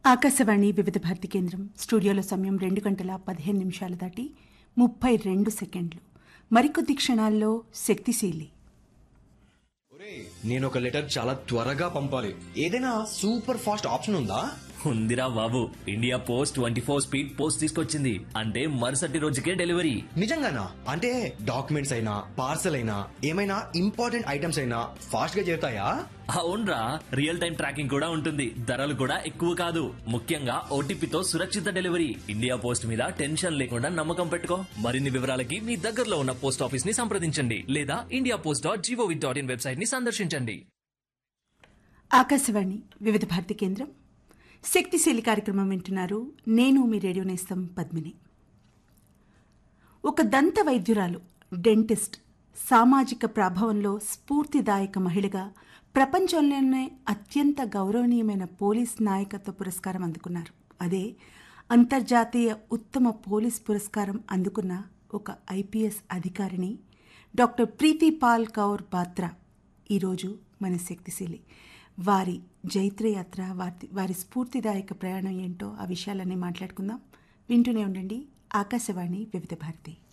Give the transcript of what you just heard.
ఆకాశవాణి వివిధ భారతి కేంద్రం స్టూడియోలో సమయం రెండు గంటల పదిహేను నిమిషాలు దాటి ముప్పై రెండు సెకండ్లు మరికొద్ది క్షణాల్లో శక్తిశీలి ఒరేయ్, నేను ఒక లెటర్ చాలా త్వరగా పంపాలి ఏదైనా సూపర్ ఫాస్ట్ ఆప్షన్ ఉందా ఉందిరా బాబు India post twenty four speed post తీసుకొచ్చింది అంటే మరుసటి రోజుకే డెలివరీ నిజంగానా అంటే డాక్యుమెంట్స్ అయినా పార్సల్ అయినా ఏమైనా ఇంపార్టెంట్ ఐటమ్స్ అయినా ఫాస్ట్ గా చేరుతాయా అవునరా రియల్ టైం ట్రాకింగ్ కూడా ఉంటుంది ధరలు కూడా ఎక్కువ కాదు ముఖ్యంగా ఓటీపీతో సురక్షిత డెలివరీ ఇండియా పోస్ట్ మీద టెన్షన్ లేకుండా నమ్మకం పెట్టుకో మరిన్ని వివరాలకి మీ దగ్గరలో ఉన్న పోస్ట్ ఆఫీస్ ని సంప్రదించండి లేదా India post dot G O V dot in website ని సందర్శించండి ఆకాశవాణి వివిధ భారతి కేంద్రం శక్తిశీలి కార్యక్రమం వింటున్నారు నేను మీ రేడియో నేస్తం పద్మిని ఒక దంత వైద్యురాలు డెంటిస్ట్ సామాజిక ప్రభావంలో స్ఫూర్తిదాయక మహిళగా ప్రపంచంలోనే అత్యంత గౌరవనీయమైన పోలీస్ నాయకత్వ పురస్కారం అందుకున్నారు అదే అంతర్జాతీయ ఉత్తమ పోలీస్ పురస్కారం అందుకున్న ఒక ఐపీఎస్ అధికారిని డాక్టర్ ప్రీతి పాల్ కౌర్ బాత్రా ఈరోజు మన శక్తిశీలి వారి జైత్రయాత్ర వారి వారి స్ఫూర్తిదాయక ప్రయాణం ఏంటో ఆ విషయాలన్నీ మాట్లాడుకుందాం వింటూనే ఉండండి ఆకాశవాణి వివిధ భారతి